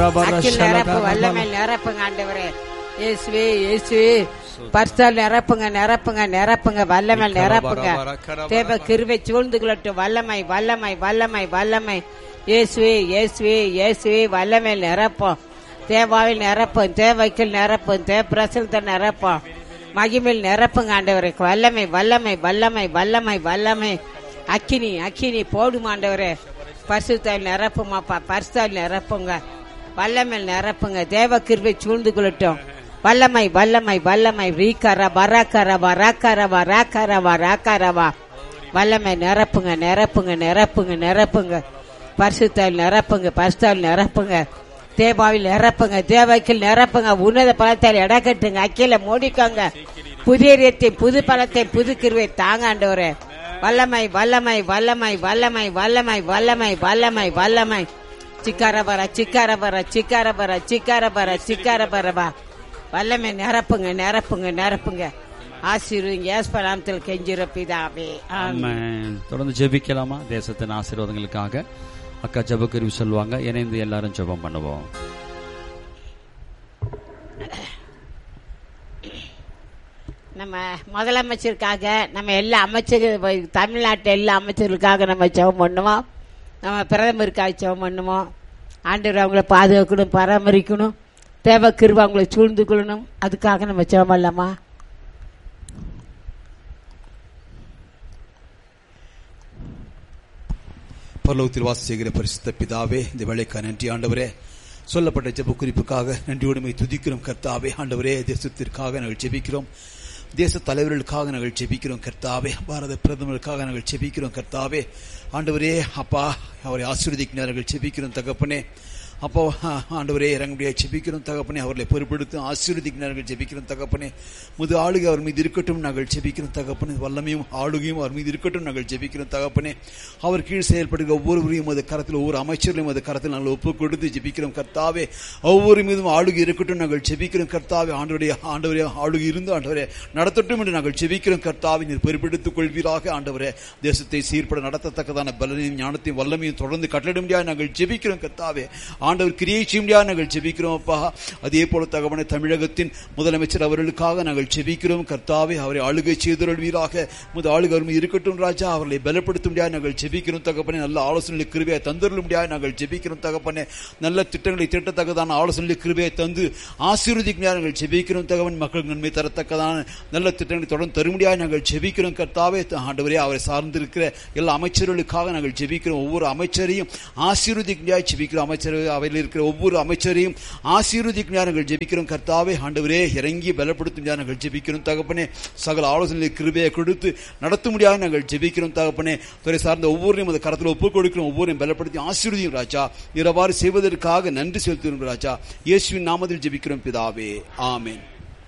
அக்கில் நிரப்பு வல்லமை நிரப்புங்க ஆண்டவரே இயேசுவே இயேசுவே பரிசால் நிரப்புங்க நிரப்புங்க நிரப்புங்க வல்லமை நிரப்புங்க தேவ கிருவை சூழ்ந்து கொள்ளட்டும் வல்லமை வல்லமை வல்லமை வல்லமை இயேசுவே இயேசுவே இயேசுவே வல்லமை நிரப்போம் தேவாவில் நிரப்பும் தேவைக்கில் நிரப்பும் தேவ பிரசனத்தை நிரப்போம் மகிமையில் நிரப்புங்க ஆண்டவரே வல்லமை வல்லமை வல்லமை வல்லமை வல்லமை அக்கினி அக்கினி போடும் ஆண்டவரே பரிசுத்தால் நிரப்புமாப்பா பரிசுத்தால் நிரப்புங்க வல்லமையில் நிரப்புங்க தேவ கிருபை சூழ்ந்து கொள்ளட்டும் வல்லமை வல்லமை வல்லமை ரீக்கர பராக்கர வராக்கர வராக்கர வராக்கரவா வல்லமை நிரப்புங்க நிரப்புங்க நிரப்புங்க நிரப்புங்க பரிசுத்தால் நிரப்புங்க பரிசுத்தால் நிரப்புங்க தேவாவில் நிரப்புங்க தேவைக்கில் நிரப்புங்க உன்னத பலத்தால் இடக்கட்டுங்க அக்கில மூடிக்கோங்க புதிய ரீத்தை புது பலத்தை புது கிருவை தாங்க ஆண்டவரே வல்லமை வல்லமை வல்லமை வல்லமை வல்லமை வல்லமை வல்லமை வல்லமை சிக்காரபர சிக்காரபர சிக்காரபர சிக்காரபர சிக்காரபரபா வல்லமை நிரப்புங்க நிரப்புங்க நிரப்புங்க ஆசீர்வதிங்க ஏஸ்பராமத்தில் கெஞ்சிர பிதாவே ஆமென். ஆமென். தொடர்ந்து ஜெபிக்கலாமா தேசத்தின் ஆசீர்வாதங்களுக்காக அக்கா ஜெபக்கருவி சொல்லுவாங்க இணைந்து எல்லாரும் ஜெபம் பண்ணுவோம் நம்ம முதலமைச்சருக்காக நம்ம எல்லா அமைச்சர்கள் தமிழ்நாட்டு எல்லா அமைச்சர்களுக்காக நம்ம ஜெபம் பண்ணுவோம் நம்ம பிரதமருக்காக ஜெபம் பண்ணுவோம் ஆண்டவர் அவங்கள பாதுகாக்கணும் பராமரிக்கணும் தேவ கிருபை அவங்கள சூழ்ந்து கொள்ளணும் அதுக்காக நம்ம ஜெபம் பண்ணலாமா பரலோகத்தில் வாசம் செய்கிற பரிசுத்த பிதாவே இந்த வேலைக்காக நன்றி ஆண்டவரே சொல்லப்பட்ட ஜெப குறிப்புக்காக நன்றியோடுமை துதிக்கிறோம் கர்த்தாவே ஆண்டவரே தேசத்திற்காக நாங்கள் ஜெபிக்கிறோம் தேச தலைவர்களுக்காக நாங்கள் ஜெபிக்கிறோம் கர்த்தாவே பாரத பிரதமருக்காக நாங்கள் ஜெபிக்கிறோம் கர்த்தாவே ஆண்டவரே அப்பா அவரை ஆசீர்வதிக்க நாங்கள் ஜெபிக்கிறோம் தகப்பனே அப்போ ஆ, ஆண்டவரே இறங்குடைய ஜெபிக்கிறோம் தகப்பனே அவர்களை பொறுப்படுத்தி ஆசீர்வதிக்க நாங்கள் ஜெபிக்கிறோம் தகப்பனே முது ஆளுகை அவர் மீது இருக்கட்டும் நாங்கள் ஜெபிக்கிறோம் தகப்பனே வல்லமையும் ஆளுகையும் அவர் மீது இருக்கட்டும் நாங்கள் ஜெபிக்கிறோம் தகப்பனே அவர் கீழ் செயல்படுகிற ஒவ்வொருவரையும் அது கரத்தில் ஒவ்வொரு அமைச்சர்களையும் அது கரத்தில் நாங்கள் ஒப்பு கொடுத்து ஜெபிக்கிறோம் கர்த்தாவே ஒவ்வொரு மீதும் ஆளுகை இருக்கட்டும் நாங்கள் ஜெபிக்கிறோம் கர்த்தாவே ஆண்டவருடைய ஆண்டவரே ஆளுகை இருந்து ஆண்டவரே நடத்தட்டும் என்று நாங்கள் ஜெபிக்கிறோம் கர்த்தாவே நீர் பொறுப்பெடுத்துக் கொள்வீராக ஆண்டவரே தேசத்தை சீர்பட நடத்தத்தக்கதான பலனையும் ஞானத்தையும் வல்லமையும் தொடர்ந்து கட்டளிட முடியாது நாங்கள் ஜெபிக்கிறோம் கர்த்தாவே ஆண்டவர் கிரியை செய்ய முடியாது நாங்கள் ஜெபிக்கிறோம் அப்பா அதே போல தகவன தமிழகத்தின் முதலமைச்சர் அவர்களுக்காக நாங்கள் ஜெபிக்கிறோம் கர்த்தாவே அவரை ஆளுகை செய்தருள்வீராக முத ஆளுகை அவர் மீது இருக்கட்டும் ராஜா அவர்களை பலப்படுத்த முடியாது நாங்கள் ஜெபிக்கிறோம் தகப்பனே நல்ல ஆலோசனை கிருபையை தந்தருள முடியாது நாங்கள் ஜெபிக்கிறோம் தகப்பனே நல்ல திட்டங்களை திட்டத்தக்கதான ஆலோசனை கிருபையை தந்து ஆசீர்வதிக்க முடியாது நாங்கள் ஜெபிக்கிறோம் தகவன் மக்கள் நன்மை தரத்தக்கதான நல்ல திட்டங்களை தொடர்ந்து தர முடியாது நாங்கள் ஜெபிக்கிறோம் கர்த்தாவே ஆண்டவரே அவரை சார்ந்திருக்கிற எல்லா அமைச்சர்களுக்காக நாங்கள் ஜெபிக்கிறோம் ஒவ்வொரு அமைச்சரையும் ஆசீர்வதிக்க முடியாது ஜெபிக்கிறோம் அமைச்சர் அவையில் இருக்கிற ஒவ்வொரு அமைச்சரையும் ஆசீர்வதிக்க முடியாது நாங்கள் ஜெபிக்கிறோம் கர்த்தாவே ஆண்டவரே இறங்கி பலப்படுத்த முடியாது நாங்கள் ஜெபிக்கிறோம் தகப்பனே சகல ஆலோசனை கிருபையை கொடுத்து நடத்த முடியாது நாங்கள் ஜெபிக்கிறோம் தகப்பனே துறை சார்ந்த ஒவ்வொருவரையும் அந்த கரத்தில் ஒப்புக் கொடுக்கிறோம் ஒவ்வொருவரையும் பலப்படுத்தி ஆசீர்வதியும் ராஜா இரவாறு செய்வதற்காக நன்றி செலுத்துகிறோம் ராஜா இயேசுவின் நாமத்தில் ஜெபிக்கிறோம் பிதாவே ஆமென்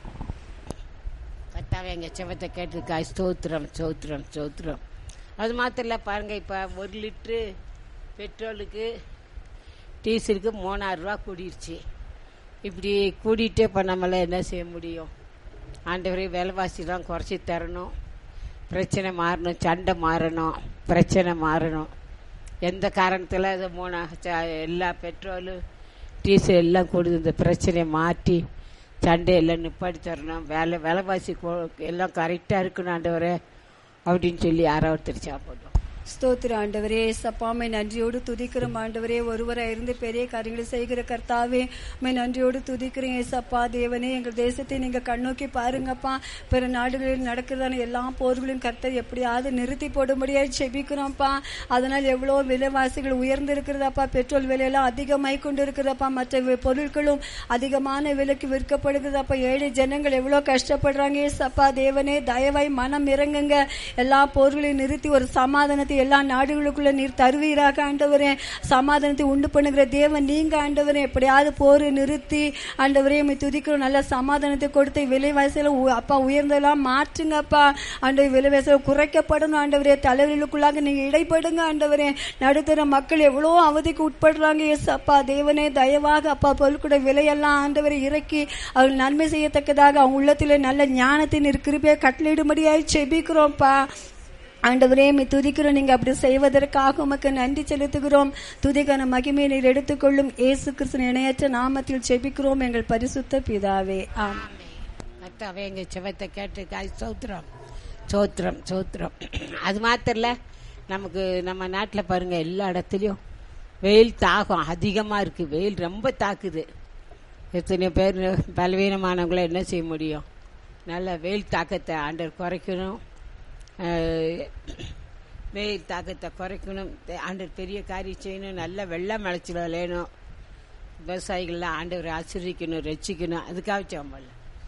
கர்த்தாவே எங்க செவத்தை கேட்டிருக்காய் ஸ்தோத்திரம் ஸ்தோத்திரம் ஸ்தோத்திரம் அது மாத்திரம் இல்ல பாருங்க இப்ப ஒரு லிட்ரு பெட்ரோலுக்கு டீசலுக்கு மூணாயிரம் ரூபா கூடிருச்சு இப்படி கூடிட்டே இப்போ நம்மள என்ன செய்ய முடியும் ஆண்டவரே விலைவாசிலாம் குறைச்சி தரணும் பிரச்சனை மாறணும் சண்டை மாறணும் பிரச்சனை மாறணும் எந்த காரணத்தில் அது மூணு ச- எல்லா பெட்ரோலு டீசல் எல்லாம் கொடுத்து இந்த பிரச்சனையை மாற்றி சண்டை எல்லாம் நிப்பாட்டி தரணும் வேலை விலைவாசி கொ- எல்லாம் கரெக்டாக இருக்கணும் ஆண்டவரே அப்படின்னு சொல்லி யாரோ ஒருத்தர் சாப்பிடணும் ஸ்தோத்திர ஆண்டவரே சப்பாமை நன்றியோடு துதிக்கிறோம் ஆண்டவரே ஒருவராய் இருந்து பெரிய காரியங்களை செய்கிற கர்த்தாவே உம்மை நன்றியோடு துதிக்கிறேன் ஏசப்பா தேவனே எங்கள் தேசத்தை நீங்க கண்ணோக்கி பாருங்கப்பா பிற நாடுகளில் நடக்கிறதான எல்லா போர்களையும் கர்த்தர் எப்படியாவது நிறுத்தி போடும்படியாக செபிக்கிறோம்ப்பா அதனால் எவ்வளோ விலைவாசிகள் உயர்ந்து இருக்கிறதாப்பா பெட்ரோல் விலையெல்லாம் அதிகமாய் கொண்டு இருக்கிறதாப்பா மற்ற வி- பொருட்களும் அதிகமான விலைக்கு விற்கப்படுகிறதாப்பா ஏழை ஜனங்கள் எவ்வளோ கஷ்டப்படுறாங்க ஏசப்பா தேவனே தயவாய் மனம் இறங்குங்க எல்லா போர்களையும் நிறுத்தி ஒரு சமாதானத்தை எல்லா நாடுகளுக்குள்ள நீர் தருவீராக ஆண்டவரே சமாதானத்தை உண்டு பண்ணுகிற தேவன் நீங்க ஆண்டவரே எப்படியாவது போரை நிறுத்தி ஆண்டவரே உம்மை துதிக்கிறோம் நல்ல சமாதானத்தை கொடுத்து விலைவாசியில உ- அப்பா உயர்ந்தெல்லாம் மாற்றுங்கப்பா ஆண்டவர் விலைவாசியில குறைக்கப்படணும் ஆண்டவரே தலைவர்களுக்குள்ளாக நீங்க இடைப்படுங்க ஆண்டவரே நடுத்தர மக்கள் எவ்வளோ அவதிக்கு உட்படுறாங்க எஸ் அப்பா தேவனே தயவாக அப்பா பொருட்களோட விலையெல்லாம் ஆண்டவரை இறக்கி அவர்கள் நன்மை செய்யத்தக்கதாக அவங்க உள்ளத்திலே நல்ல ஞானத்தின் கிருபையை கட்டளையிடும்படியாய் செபிக்கிறோம்ப்பா ஆண்டவரே மீ துதிக்கிறோம் நீங்க அப்படி செய்வதற்காக உமக்கு நன்றி செலுத்துகிறோம் துதிக்கான மகிமையை நீர் எடுத்துக்கொள்ளும் இயேசு கிறிஸ்துவின் இணையற்ற நாமத்தில் செபிக்கிறோம் எங்கள் பரிசுத்த பிதாவே ஆம் கர்த்தாவே எங்க செவத்தை கேட்டு காய் சோத்திரம் சோத்திரம் சோத்திரம் அது மாத்திரம் இல்ல நமக்கு நம்ம நாட்டில் பாருங்க எல்லா இடத்துலையும் வெயில் தாகம் அதிகமாக இருக்கு வெயில் ரொம்ப தாக்குது எத்தனை பேர் பலவீனமானவங்கள என்ன செய்ய முடியும் நல்ல வெயில் தாக்கத்தை ஆண்டவர் குறைக்கணும் அஹ், வெயில் தாக்கத்தை குறைக்கணும் தே- ஆண்டவர் பெரிய காரியம் செய்யணும் நல்ல வெள்ளம் விளைச்சல் விளையணும் விவசாயிகள்லாம் ஆண்டவரை ஆசிரியக்கணும் ரசிக்கணும் அதுக்காக சம்பளம்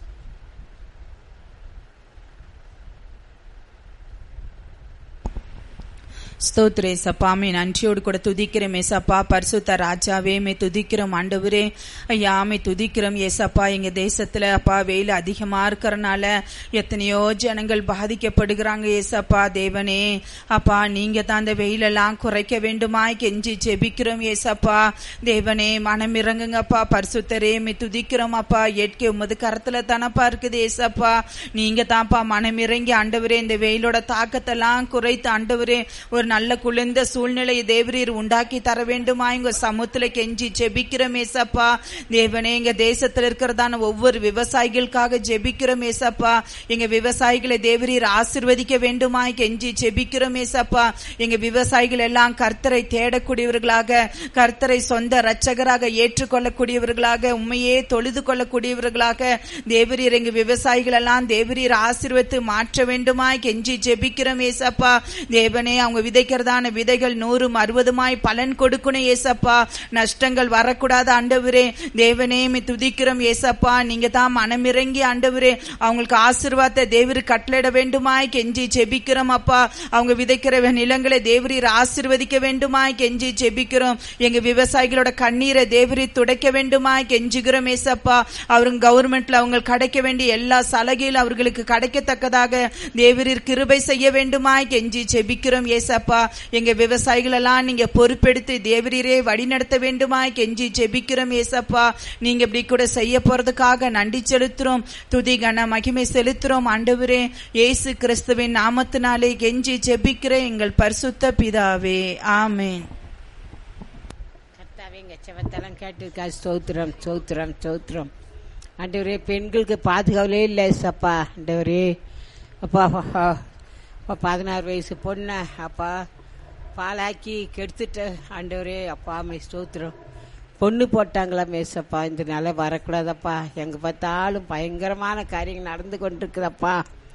ஸ்தோத்ரே சப்பா மே நன்றியோடு கூட துதிக்கிறோம் ஏசப்பா பரிசுத்த ராஜாவே மே துதிக்கிறோம் ஆண்டவரே ஐயா மே துதிக்கிறோம் ஏசப்பா எங்க தேசத்துல அப்பா வெயில் அதிகமா இருக்கறனால எத்தனையோ ஜனங்கள் பாதிக்கப்படுகிறாங்க ஏசப்பா தேவனே அப்பா நீங்க தான் அந்த வெயிலெல்லாம் குறைக்க வேண்டுமாய் கெஞ்சி ஜெபிக்கிறோம் ஏசப்பா தேவனே மனம் இறங்குங்கப்பா பரிசுத்தரே மே துதிக்கிறோம் அப்பா இயற்கை உமது கரத்துல தானப்பா இருக்குது ஏசப்பா நீங்க தான்ப்பா மனம் இறங்கி ஆண்டவரே இந்த வெயிலோட தாக்கத்தெல்லாம் குறைத்து ஆண்டவரே ஒரு நல்ல குளிர்ந்த சூழ்நிலையை தேவரீர் உண்டாக்கி தர வேண்டுமா எங்க சமுத்துல கெஞ்சி ஜெபிக்கிறோம் ஏசப்பா தேவனே எங்க தேசத்துல இருக்கிறதான ஒவ்வொரு விவசாயிகளுக்காக ஜெபிக்கிறோம் ஏசப்பா எங்க விவசாயிகளை தேவரீர் ஆசிர்வதிக்க வேண்டுமாய் கெஞ்சி ஜெபிக்கிறோம் ஏசப்பா எங்க விவசாயிகள் எல்லாம் கர்த்தரை தேடக்கூடியவர்களாக கர்த்தரை சொந்த ரட்சகராக ஏற்றுக்கொள்ளக்கூடியவர்களாக உண்மையே தொழுது கொள்ளக்கூடியவர்களாக தேவரீர் எங்க விவசாயிகள் எல்லாம் தேவரீர் ஆசீர்வத்து மாற்ற வேண்டுமாய் கெஞ்சி ஜெபிக்கிறோம் ஏசப்பா தேவனே அவங்க விதைக்கிறதான விதைகள் நூறும் அறுபதுமாய் பலன் கொடுக்கணும் ஏசப்பா நஷ்டங்கள் வரக்கூடாது ஆண்டவரே தேவனே மீ துதிக்கிறோம் ஏசப்பா நீங்க தான் மனமிறங்கி ஆண்டவரே அவங்களுக்கு ஆசீர்வாதத்தை தேவரு கட்டளையிட வேண்டுமாய் கெஞ்சி ஜெபிக்கிறோம் அப்பா அவங்க விதைக்கிற நிலங்களை தேவரீர் ஆசீர்வதிக்க வேண்டுமாய் கெஞ்சி ஜெபிக்கிறோம் எங்க விவசாயிகளோட கண்ணீரை தேவரீர் துடைக்க வேண்டுமாய் கெஞ்சுகிறோம் ஏசப்பா அவருங்க கவர்மெண்ட்ல அவங்க கிடைக்க வேண்டிய எல்லா சலுகையிலும் அவர்களுக்கு கிடைக்கத்தக்கதாக தேவரீர் கிருபை செய்ய வேண்டுமாய் கெஞ்சி ஜெபிக்கிறோம் ஏசப்பா எங்க விவசாயிகள் எல்லாம் நீங்க பொறுப்பெடுத்து தேவரீரே வழிநடத்த வேண்டுமாய் கெஞ்சி ஜெபிக்கிறோம் ஏசப்பா நீங்க இப்படி கூட செய்ய போறதுக்காக நன்றி செலுத்துறோம் துதி கன மகிமை செலுத்துறோம் ஆண்டவரே இயேசு கிறிஸ்துவின் நாமத்தினாலே கெஞ்சி ஜெபிக்கிற எங்கள் பரிசுத்த பிதாவே ஆமென் கர்த்தாவே எங்க செவத்தெல்லாம் கேட்டு ஸ்தோத்திரம் ஸ்தோத்திரம் ஸ்தோத்திரம் ஆண்டவரே பெண்களுக்கு பாதுகாவலே இல்லை சப்பா ஆண்டவரே அப்பா அப்பா, அப்பா பதினாறு வயசு பொண்ணை அப்பா பாலாக்கி கெடுத்துட்ட ஆண்டவரே அப்பா மை ஸ்தோத்திரம் பொண்ணு போட்டாங்களா மேசப்பா இந்த நிலை வரக்கூடாதப்பா எங்க பார்த்தாலும் பயங்கரமான காரியங்கள் நடந்து கொண்டிருக்குதப்பா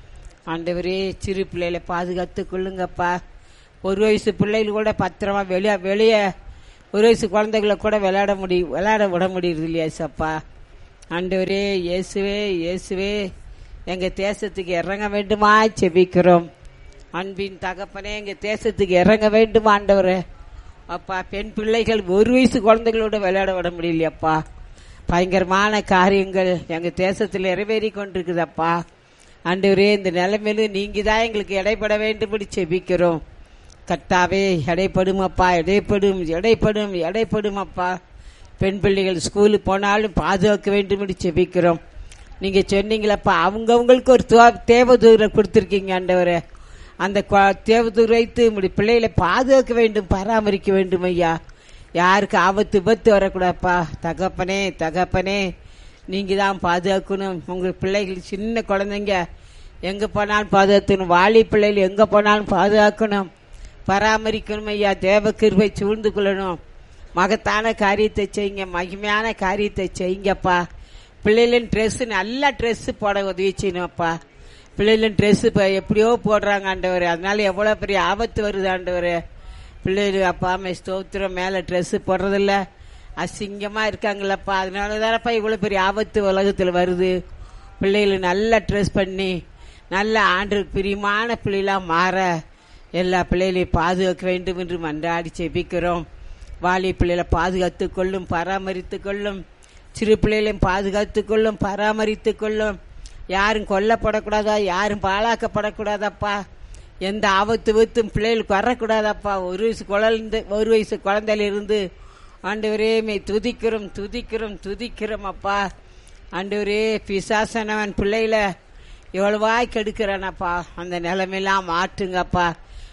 ஆண்டவரே சிறு பிள்ளைகளை பாதுகாத்து கொள்ளுங்கப்பா ஒரு வயசு பிள்ளைகள் கூட பத்திரமா வெளியே வெளியே ஒரு வயசு குழந்தைகளை கூட விளையாட முடியும் விளையாட விட முடியுது இல்லையா சப்பா ஆண்டவரே இயேசுவே இயேசுவே எங்க தேசத்துக்கு இறங்க வேண்டுமா செபிக்கிறோம் அன்பின் தகப்பனே எங்க தேசத்துக்கு இறங்க வேண்டும் ஆண்டவரே அப்பா பெண் பிள்ளைகள் ஒரு வயசு குழந்தைகளோட விளையாட விட முடியலையப்பா பயங்கரமான காரியங்கள் எங்க தேசத்தில் நிறைவேறி கொண்டிருக்குதப்பா ஆண்டவரே இந்த நிலைமையிலும் நீங்க தான் எங்களுக்கு இடைப்பட வேண்டும்படி செபிக்கிறோம் கர்த்தாவே எடைப்படும் அப்பா எடைப்படும் எடைப்படும் எடைப்படும் அப்பா பெண் பிள்ளைகள் ஸ்கூலுக்கு போனாலும் பாதுகாக்க வேண்டும்படி செபிக்கிறோம் நீங்க சொன்னீங்களப்பா அவங்கவுங்களுக்கு ஒரு துவா- தேவதூரை கொடுத்துருக்கீங்க ஆண்டவரே அந்த கொ- தேவதூர் வைத்து உங்களுடைய பிள்ளைகளை பாதுகாக்க வேண்டும் பராமரிக்க வேண்டும் ஐயா யாருக்கு ஆபத்து விபத்து வரக்கூடாதுப்பா தகப்பனே தகப்பனே நீங்க தான் பாதுகாக்கணும் உங்க பிள்ளைகள் சின்ன குழந்தைங்க எங்க போனாலும் பாதுகாக்கணும் வாலி பிள்ளைகள் எங்க போனாலும் பாதுகாக்கணும் பராமரிக்கணும் ஐயா தேவ கிருபை சூழ்ந்து கொள்ளணும் மகத்தான காரியத்தை செய்யுங்க மகிமையான காரியத்தை செய்யுங்கப்பா பிள்ளைகளின் ட்ரெஸ் நல்ல ட்ரெஸ் போட உதவி செய்யணும்ப்பா பிள்ளைகளின் ட்ரெஸ் இப்போ எப்படியோ போடுறாங்க ஆண்டவர் அதனால எவ்வளோ பெரிய ஆபத்து வருது ஆண்டவர் பிள்ளைகள் அப்பா அம்மா ஸ்தோத்திரம் மேலே ட்ரெஸ் போடுறதில்ல அசிங்கமாக இருக்காங்களப்பா அதனால தானப்பா இவ்வளோ பெரிய ஆபத்து உலகத்தில் வருது பிள்ளைகள் நல்லா ட்ரெஸ் பண்ணி நல்ல ஆண்டு பிரியமான பிள்ளைகளாக மாற எல்லா பிள்ளைகளையும் பாதுகாக்க வேண்டும் என்று மன்றாடி செபிக்கிறோம் வாலி பிள்ளைகளை பாதுகாத்து கொள்ளும் பராமரித்து கொள்ளும் சிறு பிள்ளைகளையும் பாதுகாத்து கொள்ளும் பராமரித்து கொள்ளும் யாரும் கொல்லப்படக்கூடாதா யாரும் பாழாக்கப்படக்கூடாதப்பா எந்த ஆபத்து வித்தும் பிள்ளைகளுக்கு வரக்கூடாதப்பா ஒரு வயசு குழந்தை ஒரு வயசு குழந்தையில இருந்து ஆண்டவரே மே துதிக்கிறோம் துதிக்கிறோம் துதிக்கிறோம் அப்பா ஆண்டவரே பிசாசனவன் பிள்ளைகளை எவ்வளவாய் கெடுக்கிறானப்பா அந்த நிலைமையெல்லாம் மாற்றுங்கப்பா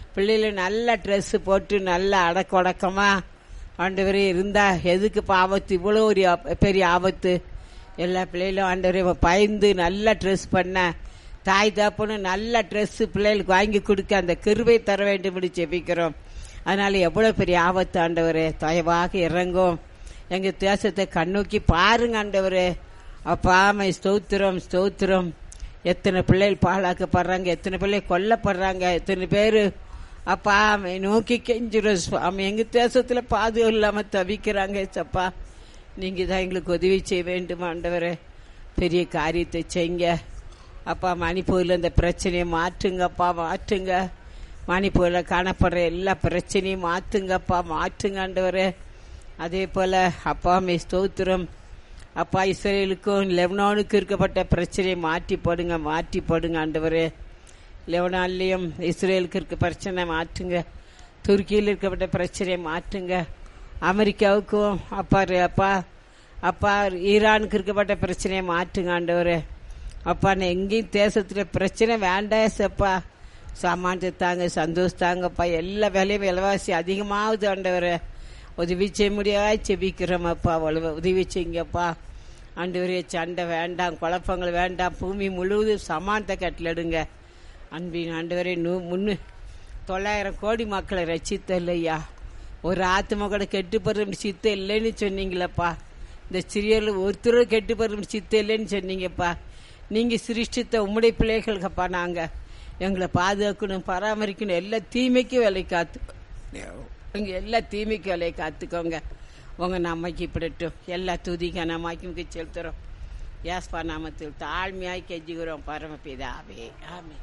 பிள்ளைகள் நல்ல ட்ரெஸ் போட்டு நல்ல அடக்கொடக்கமா ஆண்டவரே இருந்தா எதுக்கு இப்ப ஆபத்து இவ்வளோ ஒரு ஆப- பெரிய ஆபத்து எல்லா பிள்ளைகளும் ஆண்டவரே பயந்து நல்ல ட்ரெஸ் பண்ண தாய் தாப்பனு நல்ல ட்ரெஸ் பிள்ளைகளுக்கு வாங்கி கொடுக்க அந்த கிருபை தர வேண்டும் என்று ஜெபிக்கிறோம் அதனால எவ்வளவு பெரிய ஆபத்து ஆண்டவரே தயவாக இறங்கும் எங்க தேசத்தை கண்ணோக்கி பாருங்க ஆண்டவரே அப்பா ஆமை ஸ்தோத்திரம் ஸ்தோத்திரம் எத்தனை பிள்ளைகள் பாழாக்கப்படுறாங்க எத்தனை பிள்ளைகள் கொல்லப்படுறாங்க எத்தனை பேர் அப்பா ஆமை நோக்கி கெஞ்சிரும் சுவாமி எங்க தேசத்துல பாதுகாப்பு இல்லாம தவிக்கிறாங்க சப்பா நீங்க தான் எங்களுக்கு உதவி செய்ய வேண்டும் ஆண்டவரே பெரிய காரியத்தை செய்யுங்க அப்பா மணிப்பூர்ல இந்த பிரச்சனையை மாற்றுங்கப்பா மாற்றுங்க மணிப்பூர்ல காணப்படுற எல்லா பிரச்சனையும் மாத்துங்கப்பா மாற்றுங்க ஆண்டவரே அதே போல அப்பா மே ஸ்தோத்திரம் அப்பா இஸ்ரேலுக்கும் லெபனானுக்கும் இருக்கப்பட்ட பிரச்சனையை மாற்றி போடுங்க மாற்றி போடுங்க ஆண்டவரே லெபனான்லயும் இஸ்ரேலுக்கு இருக்க பிரச்சனை மாற்றுங்க துருக்கியில் இருக்கப்பட்ட பிரச்சனையை மாற்றுங்க அமெரிக்காவுக்கும் அப்பா அப்பா அப்பா ஈரானுக்கு இருக்கப்பட்ட பிரச்சனையை மாற்றுங்க ஆண்டவரே அப்பா நான் எங்கேயும் தேசத்துல பிரச்சனை வேண்டாம் சப்பா சாமானத்தை தாங்க சந்தோஷம் தாங்கப்பா எல்லா விலையும் விலைவாசி அதிகமாகுது ஆண்டவரே உதவி செய்ய முடியாத செபிக்கிறோம் அப்பா அவ்வளவு உதவி செய்யுங்கப்பா ஆண்டவரே சண்டை வேண்டாம் குழப்பங்கள் வேண்டாம் பூமி முழுவதும் சமானத்தை கட்டளிடுங்க அன்பின் ஆண்டவரே நூ முன்னு தொள்ளாயிரம் கோடி மக்களை ரசித்த இல்லையா ஒரு ஆத்மா கூட கெட்டு போகிற சித்தம் இல்லைன்னு சொன்னீங்களப்பா இந்த சிறியர்கள் ஒருத்தரும் கெட்டு போகிற சித்தம் இல்லைன்னு சொன்னீங்கப்பா நீங்க சிருஷ்டித்த உம்முடைய பிள்ளைகளுக்கப்பா நாங்க எங்களை பாதுகாக்கணும் பராமரிக்கணும் எல்லா தீமைக்கும் வேலை காத்து இங்க எல்லா தீமைக்கும் வேலையை காத்துக்கோங்க உங்க நம்மைக்கு இப்படட்டும் எல்லா துதிக்க நம்மைக்கு செலுத்துறோம் யாஸ்பா நாமத்தில் தாழ்மையாய் கெஞ்சுகிறோம் பரமபிதாவே ஆமென்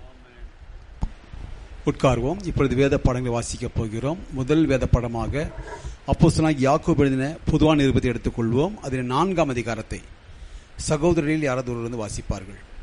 உட்கார்வோம் இப்பொழுது வேத படங்களை வாசிக்கப் போகிறோம் முதல் வேத படமாக அப்போஸ்தலனாகிய யாக்கோபு எழுதின பொதுவான நிருபத்தை எடுத்துக்கொள்வோம் அதில் நான்காம் அதிகாரத்தை சகோதரரில் யாராவது ஒருவர் வந்து வாசிப்பார்கள்